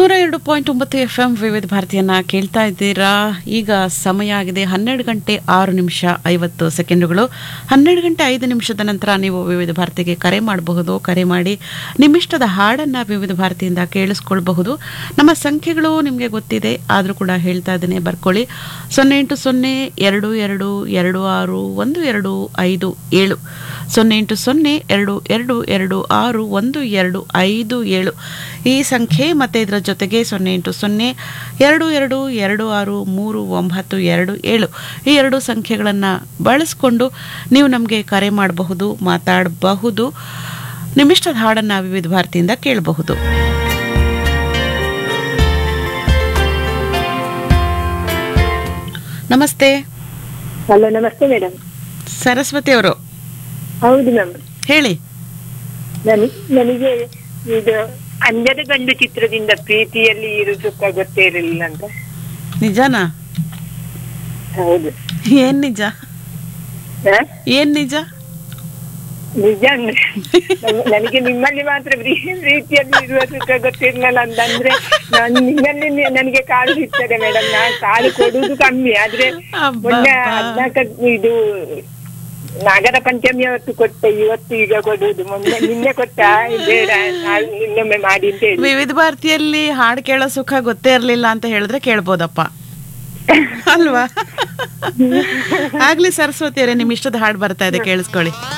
ನೂರ ಎರಡು ಪಾಯಿಂಟ್ ಒಂಬತ್ತು ಎಫ್ ಎಂ ವಿವಿಧ ಭಾರತಿಯನ್ನ ಕೇಳ್ತಾ ಇದ್ದೀರಾ ಈಗ ಸಮಯ ಆಗಿದೆ ಹನ್ನೆರಡು ಗಂಟೆ ಆರು ನಿಮಿಷ ಐವತ್ತು ಸೆಕೆಂಡುಗಳು ಹನ್ನೆರಡು ಗಂಟೆ ಐದು ನಿಮಿಷದ ನಂತರ ನೀವು ವಿವಿಧ ಭಾರತಿಗೆ ಕರೆ ಮಾಡಬಹುದು ಕರೆ ಮಾಡಿ ನಿಮ್ಮಿಷ್ಟದ ಹಾಡನ್ನ ವಿವಿಧ ಭಾರತಿಯಿಂದ ಕೇಳಿಸ್ಕೊಳ್ಬಹುದು ನಮ್ಮ ಸಂಖ್ಯೆಗಳು ನಿಮಗೆ ಗೊತ್ತಿದೆ ಆದರೂ ಕೂಡ ಹೇಳ್ತಾ ಇದ್ದೇನೆ ಬರ್ಕೊಳ್ಳಿ ಸೊನ್ನೆ ಎಂಟು ಸೊನ್ನೆ ಎರಡು ಎರಡು ಎರಡು ಆರು ಒಂದು ಎರಡು ಐದು ಏಳು ಸೊನ್ನೆ ಎಂಟು ಸೊನ್ನೆ ಎರಡು ಎರಡು ಎರಡು ಆರು ಒಂದು ಎರಡು ಐದು ಏಳು ಈ ಸಂಖ್ಯೆ ಮತ್ತು ಇದರ ಜೊತೆಗೆ ಸೊನ್ನೆ ಎಂಟು ಸೊನ್ನೆ ಎರಡು ಎರಡು ಎರಡು ಆರು ಮೂರು ಒಂಬತ್ತು ಎರಡು ಏಳು ಈ ಎರಡು ಸಂಖ್ಯೆಗಳನ್ನು ಬಳಸ್ಕೊಂಡು ನೀವು ನಮಗೆ ಕರೆ ಮಾಡಬಹುದು ಮಾತಾಡಬಹುದು ನಿಮ್ಮಿಷ್ಟದ ಹಾಡನ್ನು ವಿವಿಧ ಭಾರತಿಯಿಂದ ಕೇಳಬಹುದು ನಮಸ್ತೆ ಹಲೋ ನಮಸ್ತೆ ಮೇಡಮ್ ಸರಸ್ವತಿ ಅವರು ಹೌದು ಮ್ಯಾಮ್ ಹೇಳಿ ನನ್ ನನಗೆ ಇದು ಅಂಜದ ಗಂಡು ಚಿತ್ರದಿಂದ ಪ್ರೀತಿಯಲ್ಲಿ ಇರು ಸುಖ ಗೊತ್ತೇ ಇರಲಿಲ್ಲ ಅಂತ ನಿಜನಾ ಹೌದು ಏನ್ ನಿಜ ಹ? ಏನ್ ನಿಜ ನಿಜ ಅಂದ್ರೆ ನನ್- ನನಗೆ ನಿಮ್ಮಲ್ಲಿ ಮಾತ್ರ ಪ್ರೀ- ಪ್ರೀತಿಯಲ್ಲಿ ಇರುವ ಸುಖ ಗೊತ್ತಿರ್ಲಿಲ್ಲ ಅಂತಂದ್ರೆ ನಾನು ನಿಮ್ಮಲ್ಲಿ ನಿ- ನನಗೆ ಕಾಲು ಸಿಗ್ತದೆ ಮೇಡಮ್ ನಾನು ಕಾಲು ಕೊಡುವುದು ಕಮ್ಮಿ ಆದ್ರೆ ಅಬ್ಬಬ್ಬಾ. ಮೊನ್ನೆ ಹದ್ನಾಲ್ಕ ಇದು ನಾಗರ ಪಂಚಮಿ ಅವತ್ತು ಕೊಟ್ಟೆ ಇವತ್ತು ಈಗ ಕೊಡುವುದು ಮೊನ್ನೆ ನಿನ್ನೆ ಕೊಟ್ಟ ಬೇಡ ನಾಳೆ ಇನ್ನೊಮ್ಮೆ ಮಾಡಿ ಅಂತ ಹೇಳಿ ವಿವಿಧ ಭಾರತಿಯಲ್ಲಿ ಹಾಡು ಕೇಳೋ ಸುಖ ಗೊತ್ತೇ ಇರ್ಲಿಲ್ಲ ಅಂತ ಹೇಳಿದ್ರೆ ಕೇಳ್ಬೋದಪ್ಪ ಅಲ್ವಾ ಆಗ್ಲಿ ಸರಸ್ವತಿ ಅವರೇ ನಿಮ್ ಇಷ್ಟದ ಹಾಡು ಬರ್ತಾ ಇದೆ ಕೇಳಿಸ್ಕೊಳ್ಳಿ